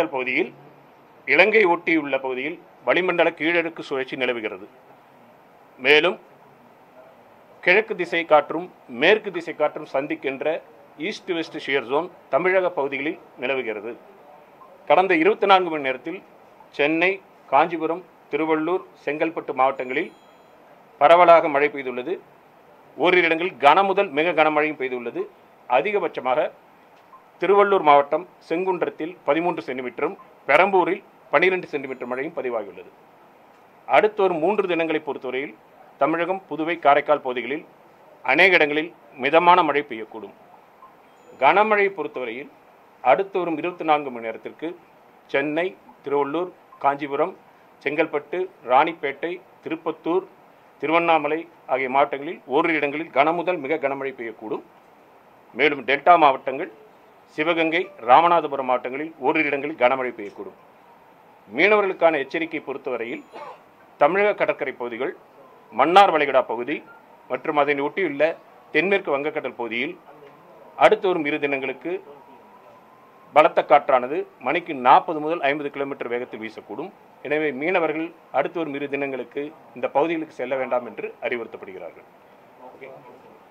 கடல் பகுதியில் இலங்கை ஒட்டியுள்ள பகுதியில் வளிமண்டல கீழடுக்கு சுழற்சி நிலவுகிறது மேலும் கிழக்கு திசை காற்றும் மேற்கு திசை காற்றும் சந்திக்கின்ற ஈஸ்ட் வெஸ்ட் ஷியர் ஜோன் தமிழக பகுதிகளில் நிலவுகிறது கடந்த இருபத்தி நான்கு மணி நேரத்தில் சென்னை காஞ்சிபுரம் திருவள்ளூர் செங்கல்பட்டு மாவட்டங்களில் பரவலாக மழை பெய்துள்ளது ஓரிரு இடங்களில் கன முதல் மிக கனமழையும் பெய்துள்ளது அதிகபட்சமாக திருவள்ளூர் மாவட்டம் செங்குன்றத்தில் பதிமூன்று சென்டிமீட்டரும் பெரம்பூரில் பனிரெண்டு சென்டிமீட்டர் மழையும் பதிவாகியுள்ளது அடுத்த ஒரு மூன்று தினங்களை பொறுத்தவரையில் தமிழகம் புதுவை காரைக்கால் பகுதிகளில் அநேக இடங்களில் மிதமான மழை பெய்யக்கூடும் கனமழை பொறுத்தவரையில் அடுத்த வரும் இருபத்தி நான்கு மணி நேரத்திற்கு சென்னை திருவள்ளூர் காஞ்சிபுரம் செங்கல்பட்டு ராணிப்பேட்டை திருப்பத்தூர் திருவண்ணாமலை ஆகிய மாவட்டங்களில் ஓரிரு இடங்களில் கனமுதல் மிக கனமழை பெய்யக்கூடும் மேலும் டெல்டா மாவட்டங்கள் சிவகங்கை ராமநாதபுரம் மாவட்டங்களில் ஓரிரு இடங்களில் கனமழை பெய்யக்கூடும் மீனவர்களுக்கான எச்சரிக்கை பொறுத்தவரையில் தமிழக கடற்கரை பகுதிகள் மன்னார் வளைகுடா பகுதி மற்றும் அதனை ஒட்டியுள்ள தென்மேற்கு வங்கக்கடல் பகுதியில் அடுத்து வரும் இரு தினங்களுக்கு பலத்த காற்றானது மணிக்கு நாற்பது முதல் ஐம்பது கிலோமீட்டர் வேகத்தில் வீசக்கூடும் எனவே மீனவர்கள் அடுத்து வரும் இரு தினங்களுக்கு இந்த பகுதிகளுக்கு செல்ல வேண்டாம் என்று அறிவுறுத்தப்படுகிறார்கள் ஓகே